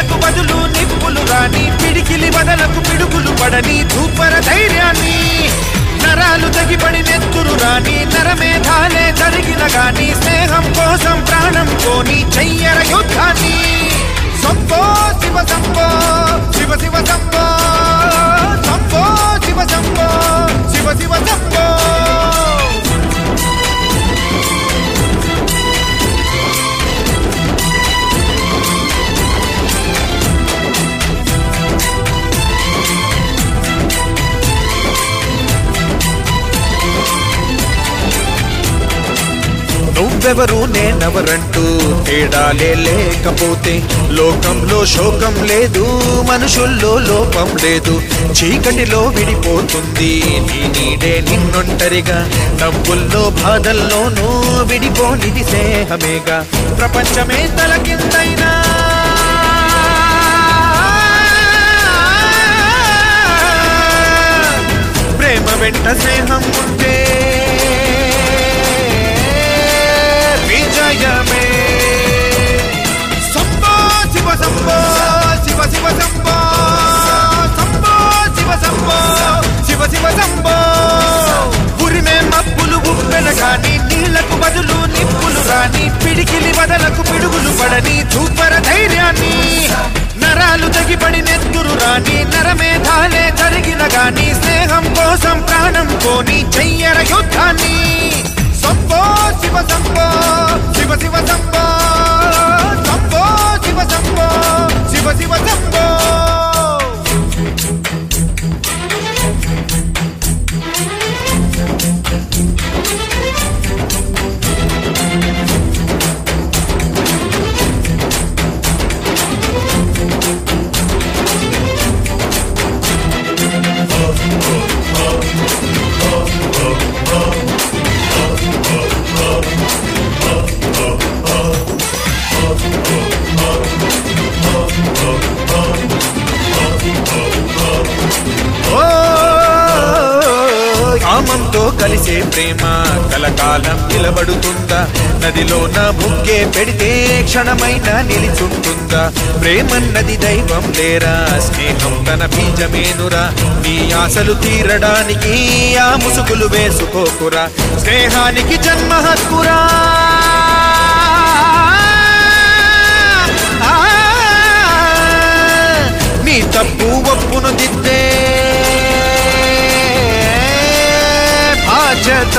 నీళ్లకు బదులు నిప్పులు రాని పిడికిలి వదలకు పిడుగులు పడని ధూపర ధైర్యాన్ని నరాలు తెగిపడి నెత్తురు రాని నరమేధాలే జరిగిన గాని స్నేహం కోసం ప్రాణం కోని చెయ్యర యుద్ధాన్ని సంబో శివ సంబో శివ శివ సంబో సంబో శివ సంబో శివ శివ సంబో నువ్వెవరు నేనెవరంటూ తేడాలే లేకపోతే లోకంలో శోకం లేదు మనుషుల్లో లోపం లేదు చీకటిలో విడిపోతుంది నీ నీడే నిన్నొంటరిగా నవ్వుల్లో బాధల్లోనూ విడిపోనిది స్నేహమేగా ప్రపంచమే తల కిందైనా ప్రేమ వెంట స్నేహం ఉంటే విజయమే సంబో శివ సంబో శివ శివ సంబో సంబో శివ సంబో శివ శివ సంబో ఉరిమే మబ్బులు ఉప్పెన కాని నీళ్లకు బదులు నిప్పులు రాని పిడికిలి వదలకు పిడుగులు పడని చూపర ధైర్యాన్ని నరాలు తెగిపడి నెత్తురు రాని నరమేధాలే జరిగిన గాని స్నేహం కోసం ప్రాణం కోని చెయ్యర యుద్ధాన్ని సంబో శివ సంబో శివ శివ సంబో సంబో శివ సంబో శివ శివ సంబో ఓ కామంతో కలిసే ప్రేమ కలకాలం నిలబడుతుందా నదిలోన బుక్కే పెడితే క్షణమైన నిలిచుంటుందా ప్రేమన్నది దైవం లేరా స్నేహం తన బీజమేనురా నీ ఆశలు తీరడానికి ఆ ముసుగులు వేసుకోకురా స్నేహానికి జన్మ హక్కురా ఆ, నీ తప్పు ఒప్పును దిద్దే బాధ్యత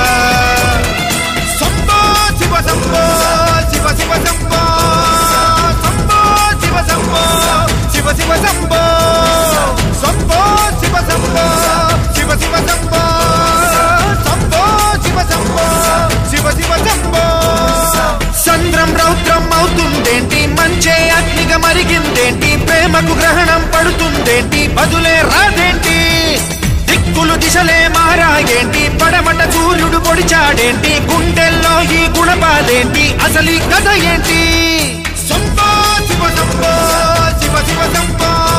సంబో శివ సంబో శివ శివ సంబో సంబో శివ సంబో శివ శివ సంబో సంబో శివ సంబో శివ శివ సంబో సంబో శివ సంబో శివ శివ సంబో సంద్రం రౌద్రం అవుతుందేంటి మంచే అగ్నిగా మరిగిందేంటి ప్రేమకు గ్రహణం పడుతుందేంటి బదులే రాదేంటి దిక్కులు దిశలే మారాయేంటి పడమట సూర్యుడు పొడిచాడేంటి గుండెల్లో ఈ గుణపాలేంటి అసలు ఈ కథ ఏంటి సంబో శివ సంబో శివ శివ సంబో